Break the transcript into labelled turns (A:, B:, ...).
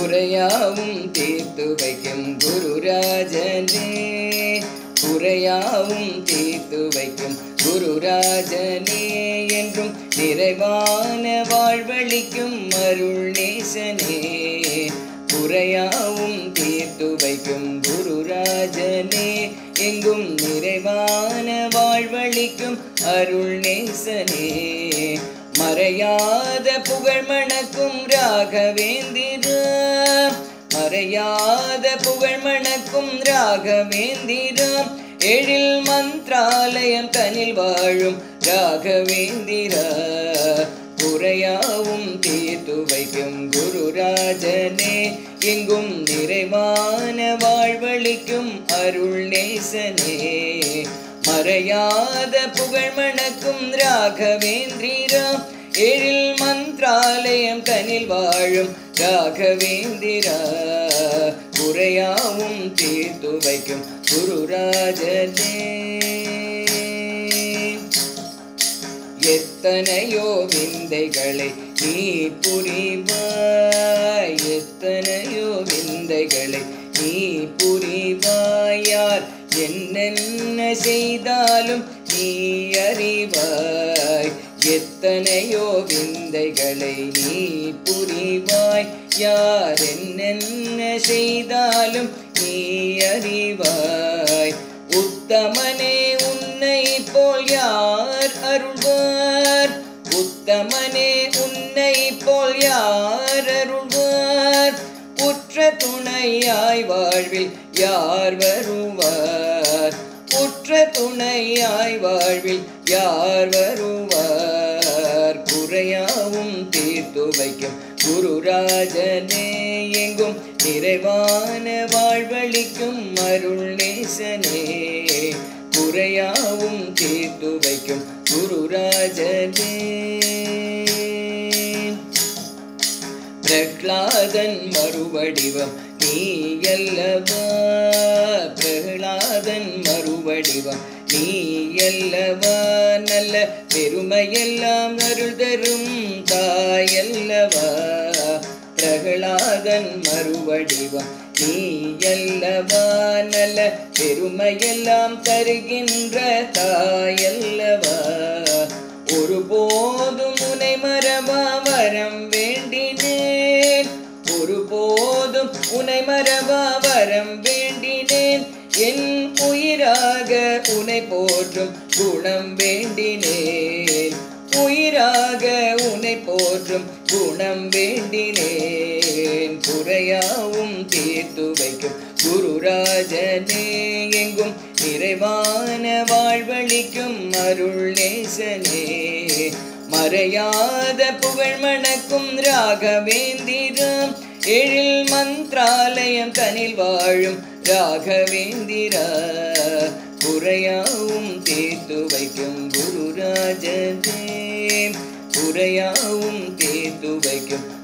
A: குறையாவும் தீர்த்து வைக்கும் குருராஜனே குறையாவும் தீர்த்து வைக்கும் குருராஜனே என்றும் நிறைவான வாழ்வழிக்கும் அருள் நேசனே குறையாவும் தீர்த்து வைக்கும் குருராஜனே எங்கும் நிறைவான வாழ்வழிக்கும் அருள் நேசனே மறையாத புகழ் மணக்கும் ராகவேந்திர மறையாத புகழ் மணக்கும் ராகவேந்திரம் எழில் மந்த்ராலயம் தனில் வாழும் ராகவேந்திர குறையாவும் தீர்த்து வைக்கும் குருராஜனே எங்கும் நிறைவான வாழ்வழிக்கும் அருள் நேசனே மறையாத புகழ் மணக்கும் ராகவேந்திரா எழில் மந்த்ராலயம் தனில் வாழும் ராகவேந்திரா குறையாவும் தீர்த்து வைக்கும் குருராஜனே எத்தனையோ விந்தைகளை நீ புரிவாய் எத்தனையோ விந்தைகளை நீ புரிவாயார் என்னென்ன செய்தாலும் நீ அறிவாய் எத்தனையோ விந்தைகளை நீ புரிவாய் யார் என்னென்ன செய்தாலும் நீ அறிவாய் உத்தமனே உன்னை போல் யார் அருள்வார் உத்தமனே உன்னை போல் யார் அருள்வார் உற்ற துணையாய் வாழ்வில் யார் வருவார் உற்ற துணையாய் வாழ்வில் யார் வருவார் குறையாவும் தீர்த்து வைக்கும் குருராஜனே எங்கும் நிறைவான வாழ்வழிக்கும் அருள் நேசனே குறையாவும் தீர்த்து வைக்கும் குருராஜனே பிரகலாதன் மறுவடிவம் நீ அல்லவா பிரகலாதன் மறுவடிவம் நீ அல்லவா நல்ல பெருமையெல்லாம் அருள் தரும் தாயல்லவா பிரகலாதன் மறுவடிவம் நீ அல்லவா நல்ல பெருமையெல்லாம் தருகின்ற தாயல்லவா ஒருபோதும் உனை மறவா வரம் வேண்டினேன் ஒருபோதும் உனை மறவா வரம் வேண்டினேன் என் உயிராக உனை போற்றும் குணம் வேண்டினேன் உயிராக உனை போற்றும் குணம் வேண்டினேன் குறையாவும் தீர்த்து வைக்கும் குருராஜனே எங்கும் நிறைவான வாழ்வழிக்கும் அருள் நேசனே மறையாத புகழ் மணக்கும் ராகவேந்திரம் எழில் மந்த்ராலயம் தனில் வாழும் ராகவேந்திரா குறையாவும் தீர்த்து வைக்கும் குருராஜனே குறையாவும் தீர்த்து வைக்கும்